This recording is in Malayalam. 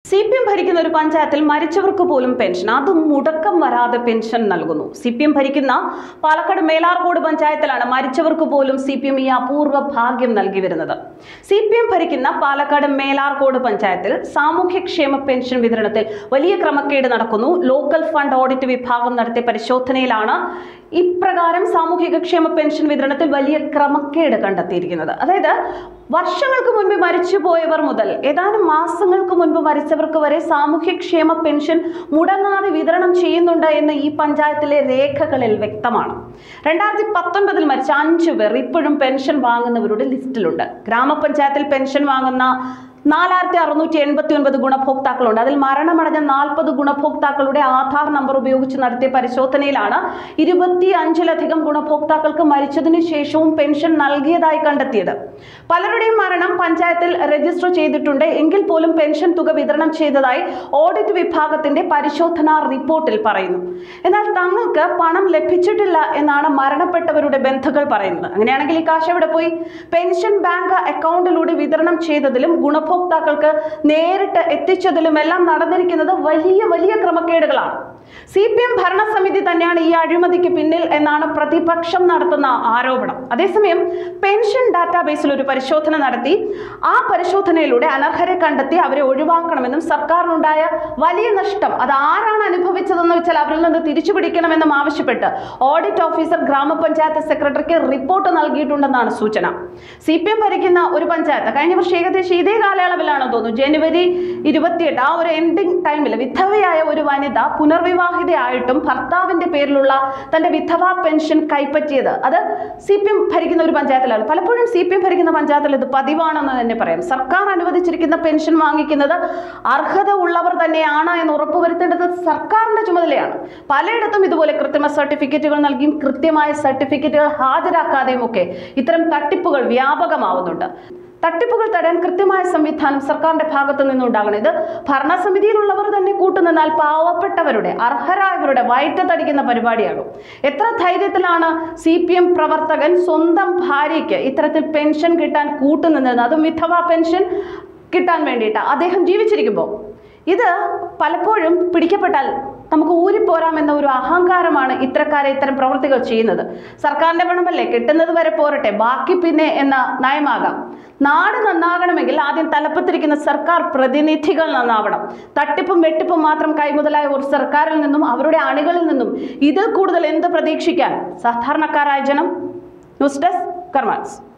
സി പി എം ഭരിക്കുന്ന ഒരു പഞ്ചായത്തിൽ മരിച്ചവർക്ക് പോലും പെൻഷൻ അതും മുടക്കം വരാതെ പെൻഷൻ നൽകുന്നു സി പി എം ഭരിക്കുന്ന പാലക്കാട് മേലാർകോട് പഞ്ചായത്തിലാണ് മരിച്ചവർക്ക് പോലും സി പി എം ഈ അപൂർവ ഭാഗ്യം നൽകി വരുന്നത് സി പി എം ഭരിക്കുന്ന പാലക്കാട് മേലാർകോട് പഞ്ചായത്തിൽ സാമൂഹ്യക്ഷേമ പെൻഷൻ വിതരണത്തിൽ വലിയ ക്രമക്കേട് നടക്കുന്നു ലോക്കൽ ഫണ്ട് ഓഡിറ്റ് വിഭാഗം നടത്തിയ പരിശോധനയിലാണ് ഇപ്രകാരം സാമൂഹിക ക്ഷേമ പെൻഷൻ വിതരണത്തിൽ വലിയ ക്രമക്കേട് കണ്ടെത്തിയിരിക്കുന്നത് അതായത് വർഷങ്ങൾക്ക് മുൻപ് മരിച്ചുപോയവർ മുതൽ ഏതാനും മാസങ്ങൾക്ക് മുൻപ് മരിച്ചവർക്ക് വരെ സാമൂഹ്യക്ഷേമ പെൻഷൻ മുടങ്ങാതെ വിതരണം ചെയ്യുന്നുണ്ട് എന്ന് ഈ പഞ്ചായത്തിലെ രേഖകളിൽ വ്യക്തമാണ് രണ്ടായിരത്തി പത്തൊൻപതിൽ മരിച്ച അഞ്ചു പേർ ഇപ്പോഴും പെൻഷൻ വാങ്ങുന്നവരുടെ ലിസ്റ്റിലുണ്ട് ഗ്രാമപഞ്ചായത്തിൽ പെൻഷൻ വാങ്ങുന്ന നാലായിരത്തി അറുന്നൂറ്റി എൺപത്തി ഒൻപത് ഗുണഭോക്താക്കളുണ്ട് അതിൽ മരണമടഞ്ഞ നാൽപ്പത് ഗുണഭോക്താക്കളുടെ ആധാർ നമ്പർ ഉപയോഗിച്ച് നടത്തിയ പരിശോധനയിലാണ് ഇരുപത്തി അഞ്ചിലധികം ഗുണഭോക്താക്കൾക്ക് മരിച്ചതിന് ശേഷവും പെൻഷൻ നൽകിയതായി കണ്ടെത്തിയത് പലരുടെയും മരണം പഞ്ചായത്തിൽ രജിസ്റ്റർ ചെയ്തിട്ടുണ്ട് എങ്കിൽ പോലും പെൻഷൻ തുക വിതരണം ചെയ്തതായി ഓഡിറ്റ് വിഭാഗത്തിന്റെ പരിശോധനാ റിപ്പോർട്ടിൽ പറയുന്നു എന്നാൽ തങ്ങൾക്ക് പണം ലഭിച്ചിട്ടില്ല എന്നാണ് മരണപ്പെട്ടവരുടെ ബന്ധുക്കൾ പറയുന്നത് അങ്ങനെയാണെങ്കിൽ ഈ കാശ് എവിടെ പോയി പെൻഷൻ ബാങ്ക് അക്കൗണ്ടിലൂടെ വിതരണം ചെയ്തതിലും ഗുണഭോക്താക്കൾക്ക് നേരിട്ട് എത്തിച്ചതിലുമെല്ലാം നടന്നിരിക്കുന്നത് വലിയ വലിയ ക്രമക്കേടുകളാണ് സി പി എം ഭരണസമിതി തന്നെയാണ് ഈ അഴിമതിക്ക് പിന്നിൽ എന്നാണ് പ്രതിപക്ഷം നടത്തുന്ന ആരോപണം അതേസമയം പെൻഷൻ ഡാറ്റാബേസിൽ ഒരു പരിശോധന നടത്തി ആ പരിശോധനയിലൂടെ അനർഹരെ കണ്ടെത്തി അവരെ ഒഴിവാക്കണമെന്നും സർക്കാരിനുണ്ടായ വലിയ നഷ്ടം അത് ആരാണ് അനുഭവിച്ചതെന്ന് വെച്ചാൽ അവരിൽ നിന്ന് തിരിച്ചു പിടിക്കണമെന്നും ആവശ്യപ്പെട്ട് ഓഡിറ്റ് ഓഫീസർ ഗ്രാമപഞ്ചായത്ത് സെക്രട്ടറിക്ക് റിപ്പോർട്ട് നൽകിയിട്ടുണ്ടെന്നാണ് സൂചന സി പി എം ഭരിക്കുന്ന ഒരു പഞ്ചായത്ത് കഴിഞ്ഞ വർഷം ഏകദേശം ഇതേ കാലയളവിലാണ് തോന്നുന്നു ജനുവരി ഇരുപത്തിയെട്ട് ആ ഒരു എൻഡിങ് ടൈമിൽ വിധവയായ ഒരു വനിത പുനർവിവാഹിതയായിട്ടും ഭർത്താവിന്റെ പേരിലുള്ള തന്റെ വിധവാ പെൻഷൻ കൈപ്പറ്റിയത് അത് സി പി എം ഭരിക്കുന്ന ഒരു പഞ്ചായത്തിലാണ് പലപ്പോഴും സി പി എം ഭരിക്കുന്ന പഞ്ചായത്തിൽ ഇത് പതിവാണെന്ന് തന്നെ പറയാം സർക്കാർ അനുവദിച്ചിരിക്കുന്ന പെൻഷൻ വാങ്ങിക്കുന്നത് അർഹത ഉള്ളവർ തന്നെയാണ് എന്ന് ഉറപ്പുവരുത്തേണ്ടത് സർക്കാരിന്റെ ചുമതലയാണ് പലയിടത്തും ഇതുപോലെ കൃത്രിമ സർട്ടിഫിക്കറ്റുകൾ നൽകിയും കൃത്യമായ സർട്ടിഫിക്കറ്റുകൾ ഹാജരാക്കാതെയും ഒക്കെ ഇത്തരം തട്ടിപ്പുകൾ വ്യാപകമാവുന്നുണ്ട് തട്ടിപ്പുകൾ തടയാൻ കൃത്യമായ സംവിധാനം സർക്കാരിന്റെ ഭാഗത്തു നിന്നുണ്ടാകണം ഇത് ഭരണസമിതിയിലുള്ളവർ തന്നെ കൂട്ടുനിന്നാൽ പാവപ്പെട്ടവരുടെ അർഹരായവരുടെ വയറ്റത്തടിക്കുന്ന പരിപാടിയാകും എത്ര ധൈര്യത്തിലാണ് സി പി എം പ്രവർത്തകൻ സ്വന്തം ഭാര്യയ്ക്ക് ഇത്തരത്തിൽ പെൻഷൻ കിട്ടാൻ കൂട്ടുനിന്നത് അതും വിധവാ പെൻഷൻ കിട്ടാൻ വേണ്ടിയിട്ട് അദ്ദേഹം ജീവിച്ചിരിക്കുമ്പോൾ ഇത് പലപ്പോഴും പിടിക്കപ്പെട്ടാൽ നമുക്ക് ഊരിപ്പോരാമെന്ന ഒരു അഹങ്കാരമാണ് ഇത്തരക്കാരെ ഇത്തരം പ്രവൃത്തികൾ ചെയ്യുന്നത് സർക്കാരിന്റെ പണമല്ലേ കിട്ടുന്നത് വരെ പോരട്ടെ ബാക്കി പിന്നെ എന്ന നയമാകാം നാട് നന്നാകണമെങ്കിൽ ആദ്യം തലപ്പത്തിരിക്കുന്ന സർക്കാർ പ്രതിനിധികൾ നന്നാവണം തട്ടിപ്പും വെട്ടിപ്പും മാത്രം കൈമുതലായ ഒരു സർക്കാരിൽ നിന്നും അവരുടെ അണികളിൽ നിന്നും ഇതിൽ കൂടുതൽ എന്ത് പ്രതീക്ഷിക്കാൻ സാധാരണക്കാരായ ജനം ന്യൂസ് ഡെസ്ക് കർമാൻസ്